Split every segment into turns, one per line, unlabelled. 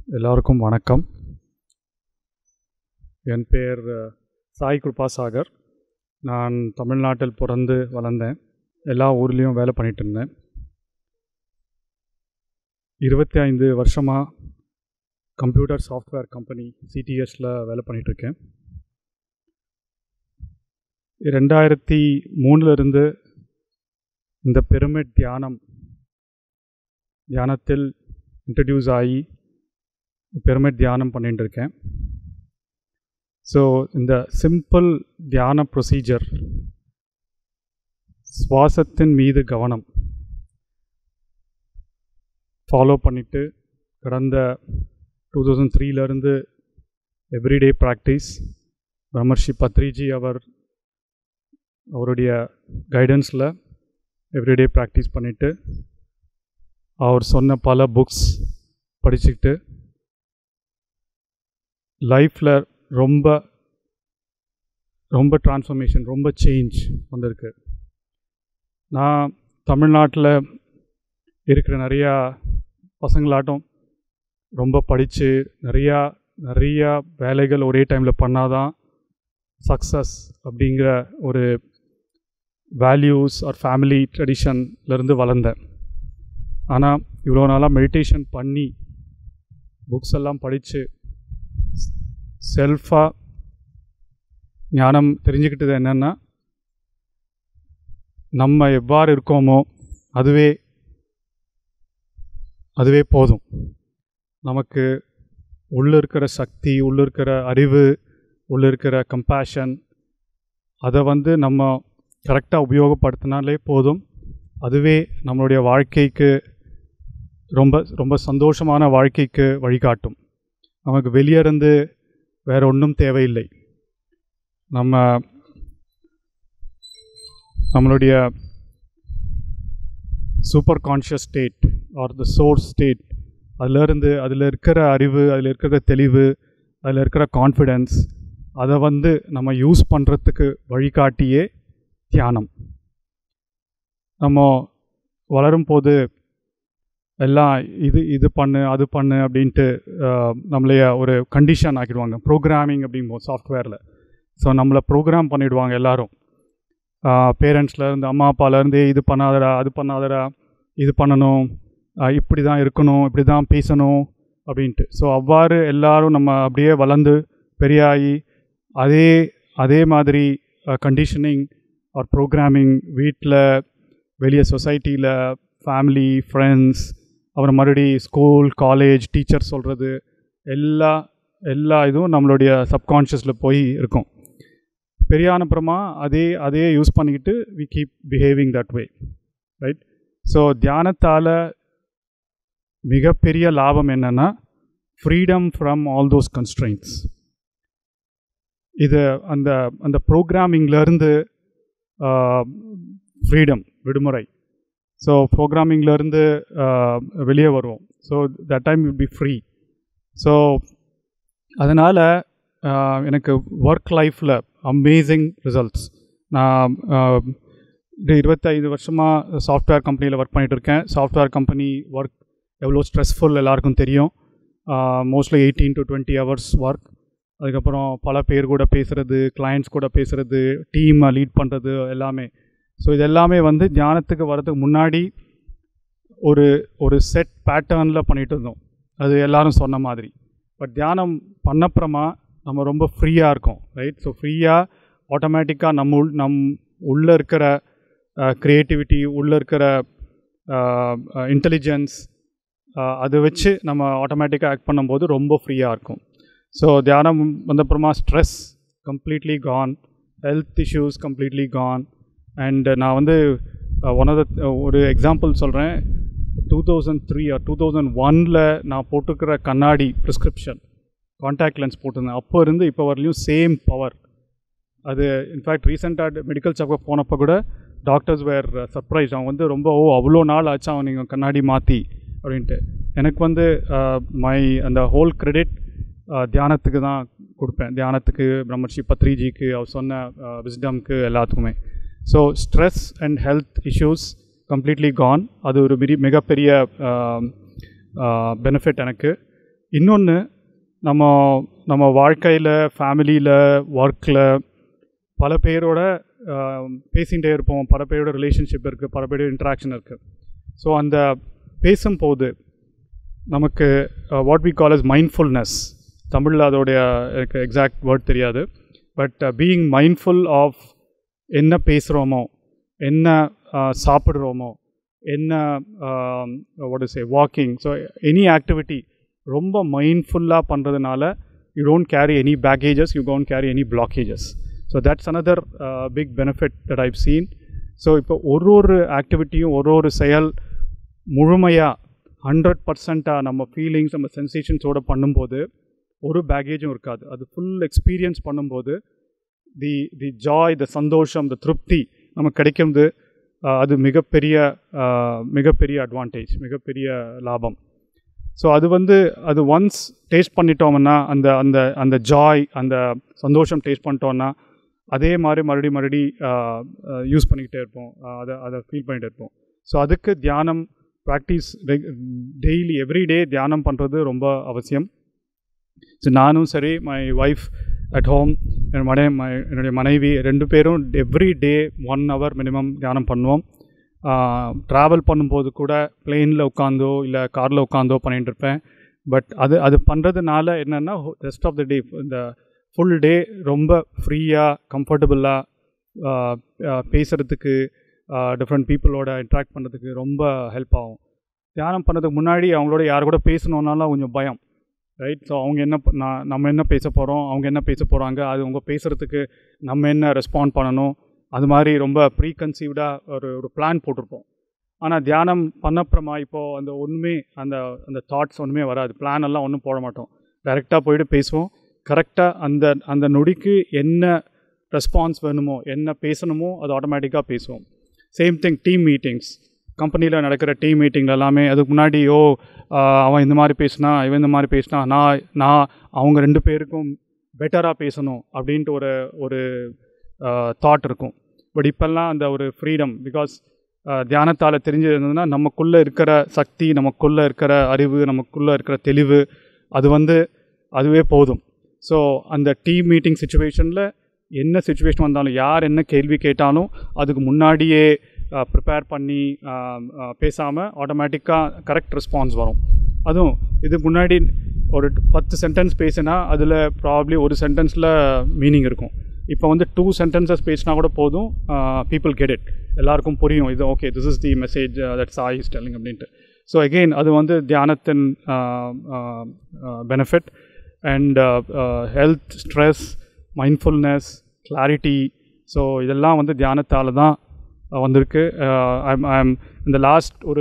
எல்லாருக்கும் வணக்கம் என் பேர் அஹ், சாய் கிருபா சாகர் நான் தமிழ்நாட்டில் பிறந்து வளர்ந்தேன் எல்லா ஊர்லேயும் வேலை பண்ணிட்டு இருந்தேன் இருபத்தி ஐந்து வருஷமாக கம்ப்யூட்டர் சாஃப்ட்வேர் கம்பெனி சிடிஎஸில் வேலை பண்ணிகிட்ருக்கேன் ரெண்டாயிரத்தி மூணுலேருந்து இந்த பிரமிட் தியானம் தியானத்தில் இன்ட்ரடியூஸ் ஆகி பிரமிட் தியானம் பண்ணிட்டு இருக்கேன் ஸோ இந்த சிம்பிள் தியான ப்ரொசீஜர் சுவாசத்தின் மீது கவனம் ஃபாலோ பண்ணிட்டு கடந்த டூ தௌசண்ட் த்ரீலேருந்து எவ்ரிடே ப்ராக்டிஸ் பிரம்மர்ஷி பத்ரிஜி அவர் அவருடைய கைடன்ஸில் எவ்ரிடே ப்ராக்டிஸ் பண்ணிவிட்டு அவர் சொன்ன பல புக்ஸ் படிச்சுக்கிட்டு லைஃப்பில் ரொம்ப ரொம்ப ட்ரான்ஸ்ஃபர்மேஷன் ரொம்ப சேஞ்ச் வந்திருக்கு நான் தமிழ்நாட்டில் இருக்கிற நிறையா பசங்களாட்டம் ரொம்ப படித்து நிறையா நிறையா வேலைகள் ஒரே டைமில் பண்ணாதான் சக்ஸஸ் அப்படிங்கிற ஒரு வேல்யூஸ் ஆர் ஃபேமிலி ட்ரெடிஷன்லேருந்து வளர்ந்தேன் ஆனால் இவ்வளோ நாளாக மெடிடேஷன் பண்ணி புக்ஸ் எல்லாம் படித்து செல்ஃபாக ஞானம் தெரிஞ்சுக்கிட்டது என்னென்னா நம்ம எவ்வாறு இருக்கோமோ அதுவே அதுவே போதும் நமக்கு உள்ளே இருக்கிற சக்தி உள்ளே இருக்கிற அறிவு உள்ளே இருக்கிற கம்பேஷன் அதை வந்து நம்ம கரெக்டாக உபயோகப்படுத்தினாலே போதும் அதுவே நம்மளுடைய வாழ்க்கைக்கு ரொம்ப ரொம்ப சந்தோஷமான வாழ்க்கைக்கு வழிகாட்டும் நமக்கு வெளியே இருந்து வேற ஒன்றும் தேவையில்லை நம்ம நம்மளுடைய super conscious state are the source state அதிலிருந்து அதில் இருக்கிற அறிவு அதில் இருக்கிற தெளிவு அதில் இருக்கிற கான்ஃபிடென்ஸ் அதை வந்து நம்ம யூஸ் பண்ணுறதுக்கு வழிகாட்டியே தியானம் நம்ம வளரும் போது எல்லாம் இது இது பண்ணு அது பண்ணு அப்படின்ட்டு அஹ், நம்மளைய ஒரு கண்டிஷன் ஆக்கிடுவாங்க ப்ரோக்ராமிங் அப்படிம்போம் சாஃப்ட்வேரில் ஸோ நம்மளை ப்ரோக்ராம் பண்ணிவிடுவாங்க எல்லாரும் பேரண்ட்ஸ்லேருந்து அம்மா அப்பாலேருந்து இது பண்ணாதடா அது பண்ணாதடா இது பண்ணணும் அஹ், இப்படி தான் இருக்கணும் இப்படி தான் பேசணும் அப்படின்ட்டு ஸோ அவ்வாறு எல்லாரும் நம்ம அப்படியே வளர்ந்து பெரியாகி அதே அதே மாதிரி கண்டிஷனிங் ஆர் ப்ரோக்ராமிங் வீட்டில் வெளியே சொசைட்டியில் ஃபேமிலி ஃப்ரெண்ட்ஸ் அப்புறம் மறுபடி ஸ்கூல் காலேஜ் டீச்சர் சொல்கிறது எல்லா எல்லா இதுவும் நம்மளுடைய சப்கான்ஷியஸில் போய் இருக்கும் பெரியான அப்புறமா அதே அதே யூஸ் பண்ணிக்கிட்டு we keep behaving that way right so தியானத்தால் மிகப்பெரிய லாபம் என்னென்னா freedom from all those constraints இது அந்த அந்த ப்ரோக்ராமிங்லேருந்து ஃப்ரீடம் விடுமுறை ஸோ ப்ரோக்ராமிங்லேருந்து வெளியே வருவோம் so that time will be free so அதனால் எனக்கு ஒர்க் லைஃப்பில் அமேசிங் ரிசல்ட்ஸ் நான் ஆஹ், இது இருபத்தைந்து வருஷமாக சாஃப்ட்வேர் கம்பெனியில் ஒர்க் பண்ணிகிட்டு இருக்கேன் சாஃப்ட்வேர் கம்பெனி ஒர்க் எவ்வளோ ஸ்ட்ரெஸ்ஃபுல் எல்லாருக்கும் தெரியும் mostly eighteen to twenty hours work அதுக்கப்புறம் பல பேர் கூட பேசுகிறது கிளைண்ட்ஸ் கூட பேசுகிறது டீமை லீட் பண்ணுறது எல்லாமே ஸோ இது எல்லாமே வந்து தியானத்துக்கு வரதுக்கு முன்னாடி ஒரு ஒரு செட் பேட்டர்னில் பண்ணிட்டு இருந்தோம் அது எல்லாரும் சொன்ன மாதிரி பட் தியானம் பண்ணப்புறமா நம்ம ரொம்ப ஃப்ரீயாக இருக்கோம் ரைட் ஸோ ஃப்ரீயாக ஆட்டோமேட்டிக்காக நம்ம உள் நம் உள்ளே இருக்கிற க்ரியேட்டிவிட்டி உள்ளே இருக்கிற இன்டெலிஜென்ஸ் அதை வச்சு நம்ம ஆட்டோமேட்டிக்காக ஆக்ட் பண்ணும்போது ரொம்ப ஃப்ரீயாக இருக்கும் ஸோ தியானம் வந்தப்புறமா stress completely gone health issues completely gone and நான் வந்து ஒன் ஆஃப் த ஒரு எக்ஸாம்பிள் சொல்கிறேன் two thousand three or two thousand ஒனில் நான் போட்டிருக்கிற கண்ணாடி ப்ரிஸ்கிரிப்ஷன் காண்டாக்ட் லென்ஸ் போட்டிருந்தேன் அப்போ இருந்து இப்போ வரலையும் சேம் பவர் அது இன்ஃபேக்ட் ரீசெண்டாக மெடிக்கல் செக்கப் போனப்போ கூட டாக்டர்ஸ் வேர் சர்ப்ரைஸ் அவன் வந்து ரொம்ப ஓ அவ்வளோ நாள் ஆச்சு அவன் நீங்கள் கண்ணாடி மாற்றி அப்படின்ட்டு எனக்கு வந்து மை அந்த ஹோல் கிரெடிட் தியானத்துக்கு தான் கொடுப்பேன் தியானத்துக்கு பிரம்மர்ஷி பத்ரிஜிக்கு அவர் சொன்ன விஸ்டம்க்கு எல்லாத்துக்குமே so stress and health issues completely gone அது ஒரு மிரி மிகப்பெரிய பெனிஃபிட் எனக்கு இன்னொன்று நம்ம நம்ம வாழ்க்கையில் ஃபேமிலியில் ஒர்க்கில் பல பேரோட ஆஹ், பேசிகிட்டே இருப்போம் பல பேரோட ரிலேஷன்ஷிப் இருக்குது பல பேரோட இன்ட்ராக்ஷன் இருக்குது ஸோ அந்த பேசும்போது நமக்கு what we call as mindfulness தமிழில் அதோடைய எனக்கு எக்ஸாக்ட் வேர்ட் தெரியாது பட் பீயிங் மைண்ட்ஃபுல் ஆஃப் என்ன பேசுகிறோமோ என்ன ஆஹ், சாப்பிட்றோமோ என்ன what is a walking so any activity ரொம்ப மைண்ட்ஃபுல்லாக பண்ணுறதுனால you don't carry any baggages you don't carry any blockages so that's another big benefit that I've seen so இப்போ ஒரு ஒரு ஆக்டிவிட்டியும் ஒரு ஒரு செயல் முழுமையாக ஹண்ட்ரட் பர்சண்ட்டாக நம்ம ஃபீலிங்ஸ் நம்ம சென்சேஷன்ஸோடு பண்ணும்போது ஒரு பேக்கேஜும் இருக்காது அது ஃபுல் எக்ஸ்பீரியன்ஸ் பண்ணும்போது தி தி ஜாய் த சந்தோஷம் த திருப்தி நமக்கு கிடைக்கிறது ஆஹ், அது மிகப்பெரிய ஆஹ், மிகப்பெரிய அட்வான்டேஜ் மிகப்பெரிய லாபம் ஸோ அது வந்து அது ஒன்ஸ் டேஸ்ட் பண்ணிட்டோம்னா அந்த அந்த அந்த ஜாய் அந்த சந்தோஷம் டேஸ்ட் பண்ணிட்டோம்னா அதே மாதிரி மறுபடி மறுபடி யூஸ் பண்ணிக்கிட்டே இருப்போம் ஆஹ், அதை அதை ஃபீல் பண்ணிகிட்டே இருப்போம் ஸோ அதுக்கு தியானம் ப்ராக்டிஸ் டெய்லி எவ்ரிடே தியானம் பண்ணுறது ரொம்ப அவசியம் ஸோ நானும் சரி மை ஒய்ஃப் அட் ஹோம் என் மனை ம என்னுடைய மனைவி ரெண்டு பேரும் every day one hour minimum தியானம் பண்ணுவோம் ட்ராவல் பண்ணும்போது கூட பிளெயினில் உட்காந்தோ இல்லை காரில் உட்காந்தோ பண்ணிட்டு இருப்பேன் பட் அது அது பண்ணுறதுனால என்னென்னா ரெஸ்ட் ஆஃப் த டே இந்த ஃபுல் டே ரொம்ப ஃப்ரீயாக கம்ஃபர்டபுளாக பேசுகிறதுக்கு டிஃப்ரெண்ட் பீப்புளோட இன்ட்ராக்ட் பண்ணுறதுக்கு ரொம்ப ஹெல்ப் ஆகும் தியானம் பண்ணதுக்கு முன்னாடி அவங்களோட யார் கூட பேசணுன்னாலும் கொஞ்சம் பயம் ரைட் ஸோ அவங்க என்ன ப- நான் நம்ம என்ன பேச போகிறோம் அவங்க என்ன பேச போகிறாங்க அது அவங்க பேசுகிறதுக்கு நம்ம என்ன ரெஸ்பாண்ட் பண்ணணும் அது மாதிரி ரொம்ப ப்ரீ கன்சீவ்டாக ஒரு ஒரு பிளான் போட்டிருப்போம் ஆனால் தியானம் பண்ணப்புறமா இப்போது அந்த ஒன்றுமே அந்த அந்த தாட்ஸ் ஒன்றுமே வராது பிளான் எல்லாம் ஒன்றும் போட மாட்டோம் டைரெக்டாக போயிட்டு பேசுவோம் கரெக்டாக அந்த அந்த நொடிக்கு என்ன ரெஸ்பான்ஸ் வேணுமோ என்ன பேசணுமோ அது ஆட்டோமேட்டிக்காக பேசுவோம் சேம் திங் டீம் மீட்டிங்ஸ் கம்பெனியில் நடக்கிற டீம் மீட்டிங்கில் எல்லாமே அதுக்கு முன்னாடி ஓ ஆஹ், அவன் இந்த மாதிரி பேசினா இவன் இந்த மாதிரி பேசினா நான் நான் அவங்க ரெண்டு பேருக்கும் பெட்டராக பேசணும் அப்படின்ட்டு ஒரு ஒரு தாட் இருக்கும் பட் இப்போல்லாம் அந்த ஒரு ஃப்ரீடம் பிகாஸ் தியானத்தால் தெரிஞ்சிருந்ததுன்னா நமக்குள்ளே இருக்கிற சக்தி நமக்குள்ளே இருக்கிற அறிவு நமக்குள்ளே இருக்கிற தெளிவு அது வந்து அதுவே போதும் ஸோ அந்த டீம் மீட்டிங் சுச்சுவேஷனில் என்ன சுச்சுவேஷன் வந்தாலும் யார் என்ன கேள்வி கேட்டாலும் அதுக்கு முன்னாடியே ப்ரிப்பேர் பண்ணி பேசாமல் ஆட்டோமேட்டிக்காக கரெக்ட் ரெஸ்பான்ஸ் வரும் அதுவும் இதுக்கு முன்னாடி ஒரு பத்து சென்டென்ஸ் பேசினா அதில் ப்ராப்ளி ஒரு சென்டென்ஸில் மீனிங் இருக்கும் இப்போ வந்து டூ சென்டென்சஸ் பேசினா கூட போதும் பீப்புள் கெட் இட் எல்லாருக்கும் புரியும் இது okay this is the message that Sai is telling அப்படின்ட்டு ஸோ அகெயின் அது வந்து தியானத்தின் benefit and health stress mindfulness clarity so இதெல்லாம் வந்து தியானத்தால் தான் அஹ், வந்திருக்கு ஐம் ஐம் இந்த லாஸ்ட் ஒரு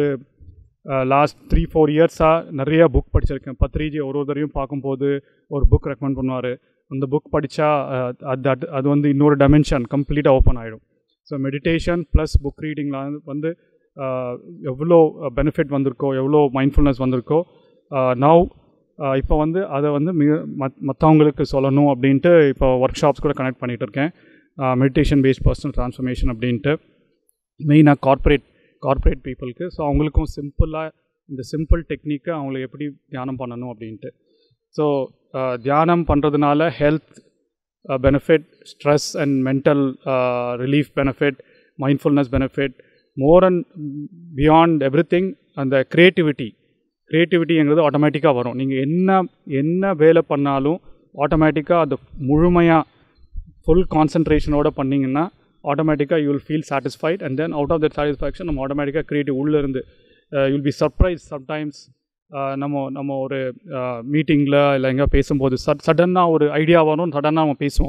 லாஸ்ட் த்ரீ ஃபோர் இயர்ஸாக நிறைய புக் படிச்சிருக்கேன் பத்ரிஜி ஒரு ஒரு தடவையும் பார்க்கும்போது ஒரு புக் ரெக்கமெண்ட் பண்ணுவார் அந்த புக் படித்தா அது அது அது வந்து இன்னொரு டைமென்ஷன் கம்ப்ளீட்டாக ஓப்பன் ஆகிடும் ஸோ மெடிடேஷன் ப்ளஸ் புக் ரீடிங்கில் வந்து அஹ், எவ்வளோ பெனிஃபிட் வந்திருக்கோ எவ்வளோ மைண்ட்ஃபுல்னஸ் வந்திருக்கோ நவ் இப்போ வந்து அதை வந்து மிக மத் மற்றவங்களுக்கு சொல்லணும் அப்படின்ட்டு இப்போ ஒர்க் ஷாப்ஸ் கூட கனெக்ட் பண்ணிகிட்டு இருக்கேன் மெடிடேஷன் பேஸ்ட் பர்சனல் ட்ரான்ஸ்ஃபர்மேஷன் அப்படின்ட்டு மெயினாக கார்ப்பரேட் கார்ப்பரேட் பீப்புளுக்கு ஸோ அவங்களுக்கும் சிம்பிளாக இந்த சிம்பிள் டெக்னிக்கை அவங்களை எப்படி தியானம் பண்ணணும் அப்படின்ட்டு ஸோ தியானம் பண்ணுறதுனால health benefit stress and mental relief benefit mindfulness benefit more and beyond everything அந்த க்ரியேட்டிவிட்டி க்ரியேட்டிவிட்டிங்கிறது ஆட்டோமேட்டிக்காக வரும் நீங்கள் என்ன என்ன வேலை பண்ணாலும் ஆட்டோமேட்டிக்காக அது முழுமையாக ஃபுல் கான்சன்ட்ரேஷனோட பண்ணிங்கன்னா ஆட்டோமேட்டிக்காக you will feel satisfied and then out of that satisfaction நம்ம ஆட்டோமேட்டிக்காக க்ரியேட்டிவ் உள்ளேருந்து யூல் பி சர்ப்ரைஸ் சம்டைம்ஸ் நம்ம நம்ம ஒரு மீட்டிங்கில் இல்லை எங்கே பேசும்போது சட் சடன்னாக ஒரு ஐடியா வரும் சடன்னாக நம்ம பேசுவோம்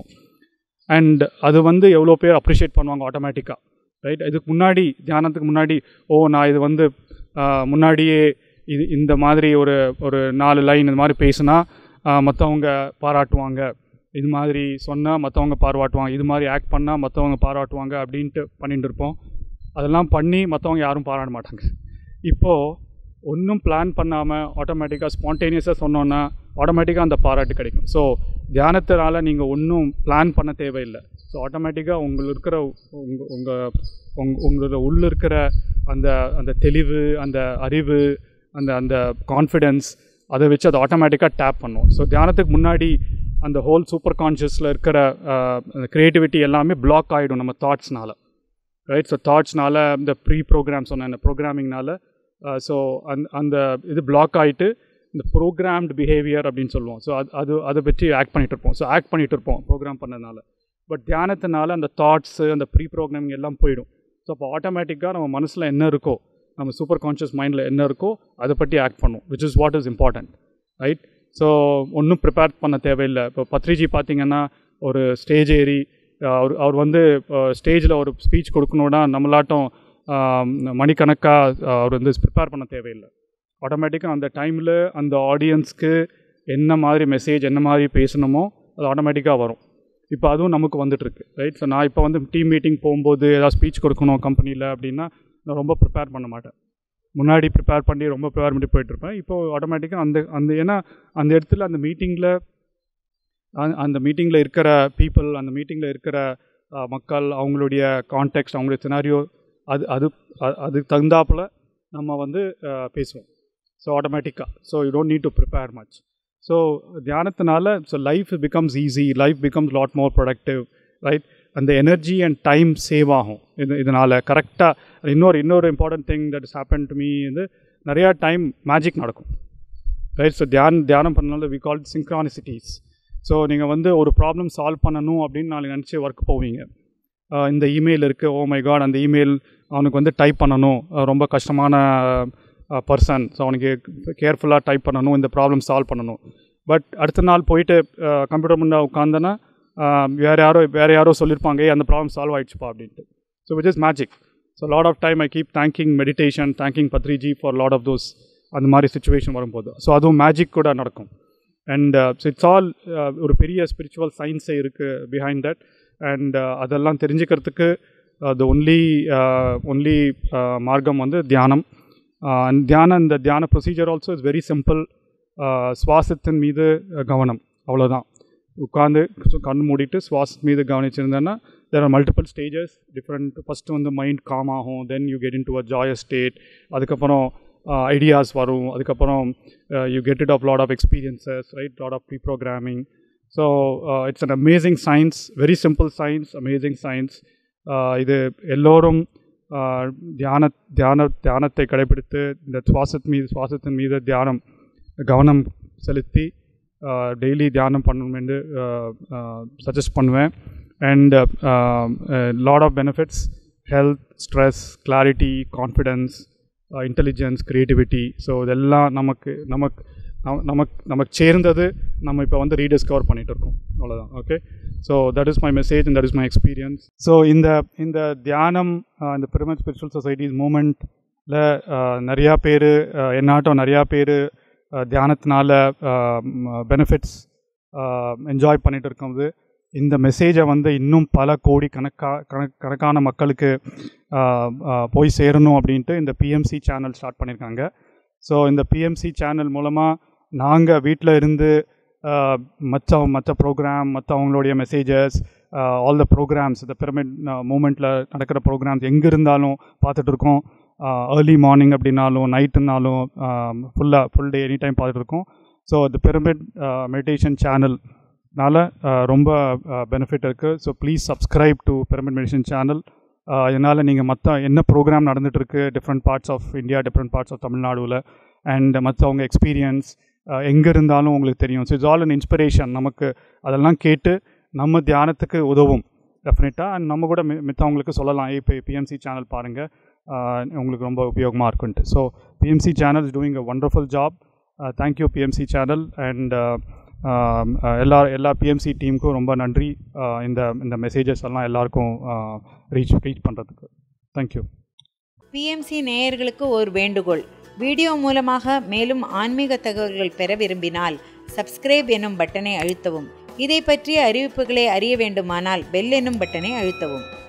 அண்ட் அது வந்து எவ்வளோ பேர் அப்ரிஷியேட் பண்ணுவாங்க ஆட்டோமேட்டிக்காக ரைட் இதுக்கு முன்னாடி தியானத்துக்கு முன்னாடி ஓ நான் இது வந்து ஆஹ், முன்னாடியே இது இந்த மாதிரி ஒரு ஒரு நாலு லைன் இந்த மாதிரி பேசுனா மற்றவங்க பாராட்டுவாங்க இது மாதிரி சொன்னால் மற்றவங்க பாராட்டுவாங்க இது மாதிரி ஆக்ட் பண்ணால் மற்றவங்க பாராட்டுவாங்க அப்படின்ட்டு பண்ணிட்டு இருப்போம் அதெல்லாம் பண்ணி மற்றவங்க யாரும் பாராட்ட மாட்டாங்க இப்போது ஒன்றும் பிளான் பண்ணாமல் ஆட்டோமேட்டிக்காக ஸ்பான்டேனியஸாக சொன்னோன்னா ஆட்டோமேட்டிக்காக அந்த பாராட்டு கிடைக்கும் ஸோ தியானத்தினால நீங்கள் ஒன்றும் பிளான் பண்ண தேவையில்லை ஸோ ஆட்டோமேட்டிக்காக உங்களுக்கு இருக்கிற உங்கள் உங்கள் உங் உங்களோட உள்ள இருக்கிற அந்த அந்த தெளிவு அந்த அறிவு அந்த அந்த கான்ஃபிடென்ஸ் அதை வச்சு அதை ஆட்டோமேட்டிக்காக டேப் பண்ணும் ஸோ தியானத்துக்கு முன்னாடி அந்த ஹோல் சூப்பர் கான்ஷியஸில் இருக்கிற க்ரியேட்டிவிட்டி எல்லாமே பிளாக் ஆகிடும் நம்ம தாட்ஸ்னால ரைட் ஸோ தாட்ஸ்னால இந்த ப்ரீ ப்ரோக்ராம் சொன்ன இந்த ப்ரோக்ராமிங்னால ஸோ அந் அந்த இது பிளாக் ஆகிட்டு இந்த ப்ரோக்ராம்டு பிஹேவியர் அப்படின்னு சொல்லுவோம் ஸோ அது அது அதை பற்றி ஆக்ட் பண்ணிட்டு இருப்போம் ஸோ ஆக்ட் பண்ணிட்டு இருப்போம் ப்ரோக்ராம் பண்ணதுனால பட் தியானத்தினால அந்த தாட்ஸு அந்த ப்ரீ ப்ரோக்ராமிங் எல்லாம் போயிடும் ஸோ அப்போ ஆட்டோமேட்டிக்காக நம்ம மனசில் என்ன இருக்கோ நம்ம சூப்பர் கான்ஷியஸ் மைண்டில் என்ன இருக்கோ அதை பற்றி ஆக்ட் பண்ணும் which is what is important right so ஒன்றும் ப்ரிப்பேர் பண்ண தேவையில்லை இப்போ பத்ரிஜி பார்த்தீங்கன்னா ஒரு ஸ்டேஜ் ஏறி அவர் அவர் வந்து ஸ்டேஜில் ஒரு ஸ்பீச் கொடுக்கணுன்னா நம்மளாட்டம் மணிக்கணக்காக அவர் வந்து ப்ரிப்பேர் பண்ண தேவையில்லை ஆட்டோமேட்டிக்காக அந்த டைமில் அந்த ஆடியன்ஸ்க்கு என்ன மாதிரி மெசேஜ் என்ன மாதிரி பேசணுமோ அது ஆட்டோமேட்டிக்காக வரும் இப்போ அதுவும் நமக்கு வந்துட்டுருக்கு ரைட் ஸோ நான் இப்போ வந்து டீம் மீட்டிங் போகும்போது ஏதாவது ஸ்பீச் கொடுக்கணும் கம்பெனியில் அப்படின்னா நான் ரொம்ப ப்ரிப்பேர் பண்ண மாட்டேன் முன்னாடி ப்ரிப்பேர் பண்ணி ரொம்ப ப்ரிப்பேர் பண்ணி போயிட்டுருப்பேன் இப்போ ஆட்டோமேட்டிக்காக அந்த அந்த ஏன்னா அந்த இடத்துல அந்த மீட்டிங்கில் அந்த மீட்டிங்கில் இருக்கிற பீப்புள் அந்த மீட்டிங்கில் இருக்கிற மக்கள் அவங்களுடைய கான்டெக்ட் அவங்களுடைய சினாரியோ அது அது அதுக்கு தகுந்தாப்பில் நம்ம வந்து பேசுவோம் ஸோ ஆட்டோமேட்டிக்காக so you don't need to prepare much so தியானத்தினால so life becomes easy life becomes lot more productive right அந்த எனர்ஜி அண்ட் டைம் சேவ் ஆகும் இது இதனால் கரெக்டாக இன்னொரு இன்னொரு important thing that is happen to me வந்து நிறையா டைம் மேஜிக் நடக்கும் ரைட் ஸோ தியான் தியானம் பண்ணனால வி கால் சிங்க்ரானிசிட்டிஸ் ஸோ நீங்கள் வந்து ஒரு ப்ராப்ளம் சால்வ் பண்ணணும் அப்படின்னு நாளைக்கு நினச்சி ஒர்க் போவீங்க இந்த இமெயில் இருக்குது ஓ மை காட் அந்த இமெயில் அவனுக்கு வந்து டைப் பண்ணணும் ரொம்ப கஷ்டமான பர்சன் ஸோ அவனுக்கு கேர்ஃபுல்லாக டைப் பண்ணணும் இந்த ப்ராப்ளம் சால்வ் பண்ணணும் பட் அடுத்த நாள் போயிட்டு கம்ப்யூட்டர் முன்னே உட்காந்தனா வேறு யாரோ வேறு யாரோ சொல்லியிருப்பாங்க ஏ அந்த ப்ராப்ளம் சால்வ் ஆகிடுச்சுப்பா அப்படின்ட்டு so which is magic so lot of time I keep thanking meditation thanking Patriji for lot of those அந்த மாதிரி சுச்சுவேஷன் வரும்போது ஸோ அதுவும் மேஜிக் கூட நடக்கும் அண்ட் இட்ஸ் ஆல் ஒரு பெரிய ஸ்பிரிச்சுவல் சயின்ஸே இருக்குது பிஹைண்ட் தட் அண்ட் அதெல்லாம் தெரிஞ்சுக்கிறதுக்கு த ஒன்லி ஒன்லி மார்க்கம் வந்து தியானம் அண்ட் தியானம் இந்த தியான procedure also is very simple சுவாசத்தின் மீது கவனம் அவ்வளோதான் உட்காந்து கண் மூடிட்டு சுவாசத்து மீது கவனிச்சிருந்தேன்னா there are multiple stages different first வந்து மைண்ட் காம் ஆகும் then you get into a joyous state அதுக்கப்புறம் ஐடியாஸ் வரும் அதுக்கப்புறம் you get it of lot of experiences right lot of pre programming so it's an amazing science very simple science amazing science இது எல்லோரும் தியான தியான தியானத்தை கடைபிடித்து இந்த சுவாசத் மீது சுவாசத்தின் மீது தியானம் கவனம் செலுத்தி டெய்லி தியானம் பண்ணணும் என்று சஜஸ்ட் பண்ணுவேன் and lot of benefits health stress clarity confidence intelligence creativity so இதெல்லாம் நமக்கு நமக்கு நமக்கு நமக்கு சேர்ந்தது நம்ம இப்போ வந்து ரீடிஸ்கவர் பண்ணிகிட்டு இருக்கோம் அவ்வளோதான் okay so that is my message and that is my experience so இந்த இந்த தியானம் இந்த பிரமத் ஸ்பிரிச்சுவல் சொசைட்டிஸ் மூமெண்ட்டில் நிறையா பேர் என்னாட்டம் நிறையா பேர் தியானத்தினால பெனிஃபிட்ஸ் என்ஜாய் பண்ணிகிட்டு இருக்கும்போது இந்த மெசேஜை வந்து இன்னும் பல கோடி கணக்கா கணக் கணக்கான மக்களுக்கு போய் சேரணும் அப்படின்ட்டு இந்த பிஎம்சி சேனல் ஸ்டார்ட் பண்ணியிருக்காங்க ஸோ இந்த பிஎம்சி சேனல் மூலமாக நாங்கள் வீட்டில் இருந்து மற்ற மற்ற ப்ரோக்ராம் மற்ற அவங்களுடைய மெசேஜஸ் ஆல் த ப்ரோக்ராம்ஸ் இந்த பிரமிட் மூமெண்ட்டில் நடக்கிற ப்ரோக்ராம்ஸ் எங்கே இருந்தாலும் பார்த்துட்ருக்கோம் ஏர்லி மார்னிங் அப்படின்னாலும் நைட்டுனாலும் ஃபுல்லாக ஃபுல் டே எனி டைம் பார்த்துட்ருக்கோம் ஸோ இந்த பிரமிட் மெடிடேஷன் சேனல்னால ரொம்ப பெனிஃபிட் இருக்குது so please subscribe to pyramid meditation channel இதனால் நீங்கள் மற்ற என்ன ப்ரோக்ராம் நடந்துகிட்ருக்கு different parts of India different parts of தமிழ்நாடுவில் அண்ட் மற்றவங்க எக்ஸ்பீரியன்ஸ் எங்கே இருந்தாலும் உங்களுக்கு தெரியும் so it's all an inspiration நமக்கு அதெல்லாம் கேட்டு நம்ம தியானத்துக்கு உதவும் டெஃபினட்டாக அண்ட் நம்ம கூட மித்தவங்களுக்கு சொல்லலாம் இப்போ பிஎம்சி சேனல் பாருங்கள் உங்களுக்கு ரொம்ப உபயோகமாக இருக்குன்ட்டு so PMC channel is doing a wonderful job thank you PMC channel and எல்லா எல்லா பிஎம்சி டீமுக்கும் ரொம்ப நன்றி இந்த இந்த மெசேஜஸ் எல்லாம் எல்லாருக்கும் ரீச் ரீச் பண்ணுறதுக்கு தேங்க்யூ
பிஎம்சி நேயர்களுக்கு ஒரு வேண்டுகோள் வீடியோ மூலமாக மேலும் ஆன்மீக தகவல்கள் பெற விரும்பினால் சப்ஸ்கிரைப் என்னும் பட்டனை அழுத்தவும் இதை பற்றிய அறிவிப்புகளை அறிய வேண்டுமானால் பெல் என்னும் பட்டனை அழுத்தவும்